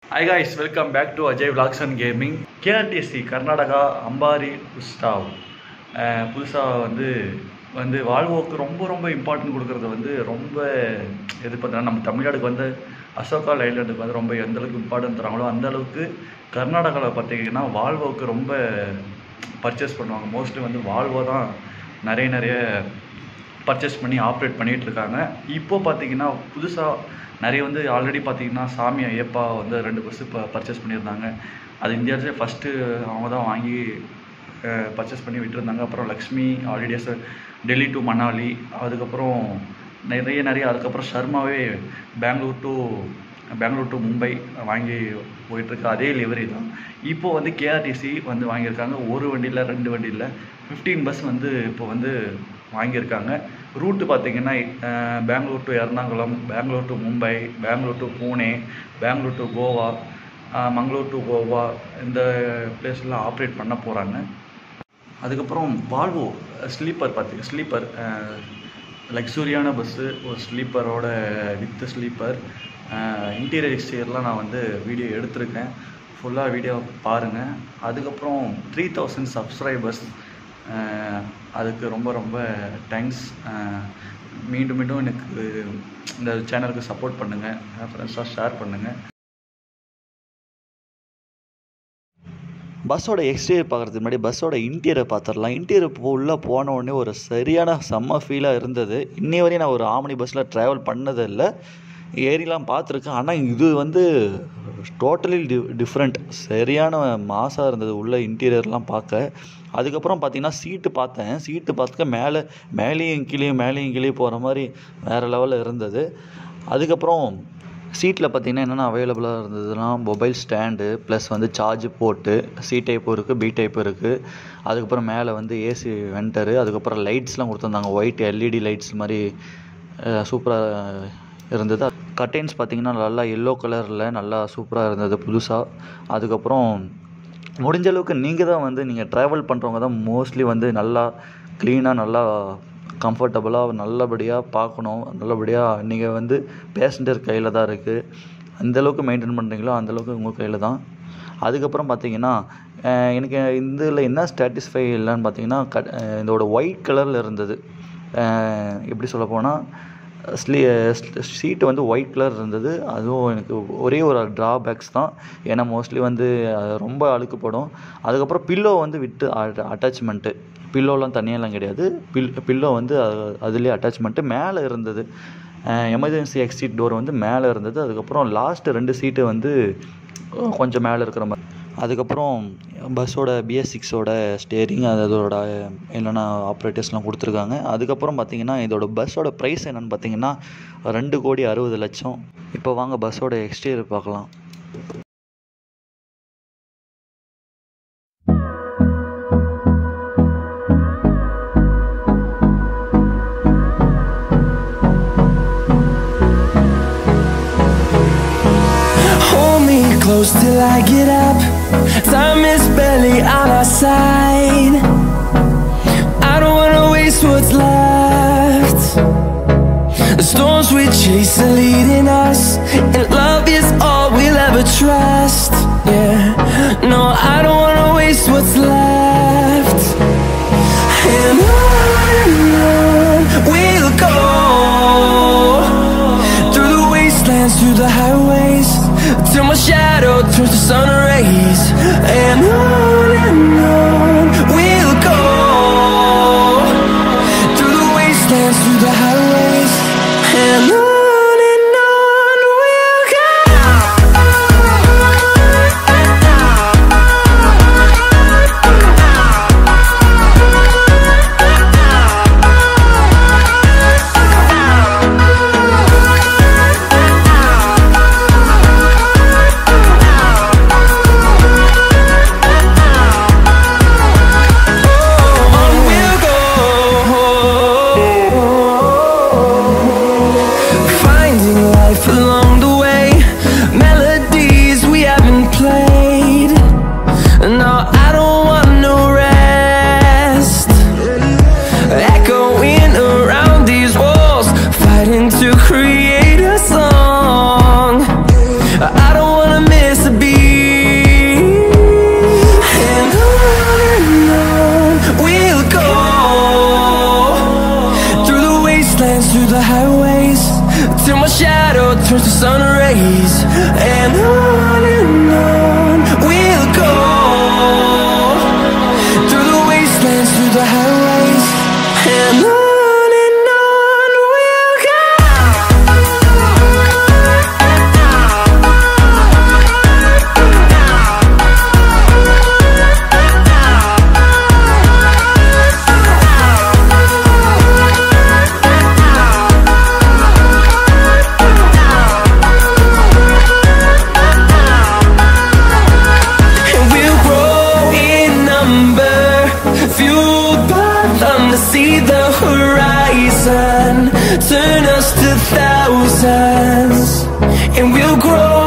Hi guys welcome back to Ajay vlogs and gaming KSRTC Karnataka Ambari உஸ்டாவ் புதுசாக வந்து வந்து வாழ்வோக்கு ரொம்ப ரொம்ப இம்பார்ட்டன்ட் கொடுக்குறது வந்து ரொம்ப எது பார்த்தீங்கன்னா நம்ம தமிழ்நாடுக்கு வந்து அசோகா லைலாண்டுக்கு வந்து ரொம்ப எந்த அளவுக்கு இம்பார்ட்டன்ட் தராங்களோ அந்த அளவுக்கு கர்நாடகாவில் பார்த்தீங்கன்னா வால்வோக்கு ரொம்ப பர்ச்சேஸ் பண்ணுவாங்க மோஸ்ட்லி வந்து வால்வோ தான் நிறைய நிறைய பர்ச்சேஸ் பண்ணி ஆப்ரேட் பண்ணிகிட்டு இருக்காங்க இப்போ பார்த்தீங்கன்னா புதுசாக நிறைய வந்து ஆல்ரெடி பார்த்தீங்கன்னா சாமி ஐயப்பா வந்து ரெண்டு பஸ்ஸு இப்போ பர்ச்சேஸ் பண்ணியிருந்தாங்க அது இந்தியாவிலே ஃபஸ்ட்டு அவங்க தான் வாங்கி பர்ச்சேஸ் பண்ணி விட்டுருந்தாங்க அப்புறம் லக்ஷ்மி ஆல்ரெடி டெல்லி டு மணாலி அதுக்கப்புறம் நிறைய நிறைய அதுக்கப்புறம் ஷர்மாவே பெங்களூர் டு பெங்களூர் டு மும்பை வாங்கி போயிட்டுருக்கு அதே லிவரி தான் இப்போ வந்து கேஆர்டிசி வந்து வாங்கியிருக்காங்க ஒரு வண்டியில் ரெண்டு வண்டியில் ஃபிஃப்டீன் பஸ் வந்து இப்போ வந்து வாங்கியிருக்காங்க ரூட்டு பார்த்தீங்கன்னா அஹ், Bangalore to Ernakulam Bangalore to Mumbai Bangalore to Pune Bangalore to Goa அஹ், மங்களூர் டு கோவா இந்த பிளேஸ்லாம் ஆப்ரேட் பண்ண போகிறாங்க அதுக்கப்புறம் வால்வோ ஸ்லீப்பர் பார்த்தி ஸ்லீப்பர் லக்ஸூரியான பஸ்ஸு ஒரு ஸ்லீப்பரோட வித் ஸ்லீப்பர் இன்டீரியர் எக்ஸ்டீரியர்லாம் நான் வந்து வீடியோ எடுத்திருக்கேன் ஃபுல்லாக வீடியோ பாருங்கள் அதுக்கப்புறம் த்ரீ தௌசண்ட் சப்ஸ்கிரைபர்ஸ் அதுக்கு ரொம்ப ரொம்ப தேங்க்ஸ் மீண்டும் மீண்டும் எனக்கு இந்த சேனலுக்கு சப்போர்ட் பண்ணுங்கள் ஃப்ரெண்ட்ஸாக ஷேர் பண்ணுங்கள் பஸ்ஸோட எக்ஸ்டீரியர் பார்க்குறதுக்கு முன்னாடி பஸ்ஸோட இன்டீரியர் பார்த்துடலாம் இன்டீரியர் உள்ளே போன உடனே ஒரு சரியான செம்ம ஃபீலாக இருந்தது இன்னி வரையும் நான் ஒரு ஆம்னி பஸ்ஸில் ட்ராவல் பண்ணதில்லை ஏறிலாம் பார்த்துருக்கேன் ஆனால் இது வந்து டோட்டலி டி டிஃப்ரெண்ட் சரியான மாசாக இருந்தது உள்ள இன்டீரியர்லாம் பார்க்க அதுக்கப்புறம் பார்த்தீங்கன்னா சீட்டு பார்த்தேன் சீட்டு பார்த்துக்க மேலே மேலேயும் கீழேயும் மேலேயும் கீழேயும் போகிற மாதிரி வேறு லெவலில் இருந்தது அதுக்கப்புறம் சீட்டில் பார்த்தீங்கன்னா என்னென்ன அவைலபிளாக இருந்ததுன்னா மொபைல் ஸ்டாண்டு ப்ளஸ் வந்து சார்ஜ் போட்டு சி டைப் இருக்குது பி டைப் இருக்குது அதுக்கப்புறம் மேலே வந்து ஏசி வென்டரு அதுக்கப்புறம் லைட்ஸ்லாம் கொடுத்துருந்தாங்க ஒயிட் எல்இடி லைட்ஸ் மாதிரி சூப்பராக இருந்தது கர்டைன்ஸ் பார்த்தீங்கன்னா நல்லா எல்லோ கலரில் நல்லா சூப்பராக இருந்தது புதுசாக அதுக்கப்புறம் முடிஞ்ச அளவுக்கு நீங்கள் தான் வந்து நீங்கள் ட்ராவல் பண்ணுறவங்க தான் மோஸ்ட்லி வந்து நல்லா க்ளீனாக நல்லா கம்ஃபர்டபுளாக நல்லபடியாக பார்க்கணும் நல்லபடியாக நீங்கள் வந்து பேசஞ்சர் கையில் தான் இருக்குது அந்தளவுக்கு மெயின்டைன் பண்ணுறீங்களோ அந்தளவுக்கு உங்கள் கையில் தான் அதுக்கப்புறம் பார்த்தீங்கன்னா அஹ் எனக்கு இதில் என்ன சாட்டிஸ்ஃபை இல்லைன்னு பார்த்தீங்கன்னா கட் அஹ் இதோட ஒயிட் கலரில் இருந்தது அஹ் எப்படி சொல்ல போனால் ஸ்லீ சீட்டு வந்து ஒயிட் கலர் இருந்தது அதுவும் எனக்கு ஒரே ஒரு ட்ராபேக்ஸ் தான் ஏன்னா மோஸ்ட்லி வந்து அது ரொம்ப அழுக்குப்படும் அதுக்கப்புறம் பில்லோ வந்து விட்டு அட்டாச்மெண்ட்டு பில்லோலாம் தனியாலாம் கிடையாது பில் பில்லோ வந்து அது- அதுலேயே அட்டாச்மெண்ட்டு மேலே இருந்தது எமர்ஜென்சி எக்ஸிட் டோர் வந்து மேலே இருந்தது அதுக்கப்புறம் லாஸ்ட்டு ரெண்டு சீட்டு வந்து கொஞ்சம் மேலே இருக்கிற மாதிரி அதுக்கப்புறம் பஸ்ஸோட பிஎஸ் சிக்ஸோட ஸ்டேரிங் அதோட என்னென்ன ஆப்ரேட்டர்ஸ்லாம் கொடுத்துருக்காங்க அதுக்கப்புறம் பார்த்தீங்கன்னா இதோட பஸ்ஸோட ப்ரைஸ் என்னென்னு பார்த்தீங்கன்னா ரெண்டு கோடி அறுபது லட்சம் இப்போ வாங்க பஸ்ஸோட எக்ஸ்டீரியர் பார்க்கலாம் Hold me close till I get up. Time is barely on our side. I don't wanna waste what's left. The storms we chase are leading us, and love is all we'll ever trust. Yeah, no, I don't wanna waste what's left. And on and on we'll go through the wastelands, through the highways, till my shadow turns to sun rays. And on and on we'll go through the wastelands, through the highways, and on and on we'll go. On we'll go. wastelands, through the highways, till my shadow turns to sun rays, and on and on we'll go. Through the wastelands, through the highways, and on and on we'll go. And we'll grow in number, fueled by them to see the horizon, turn us to thousands. And we'll grow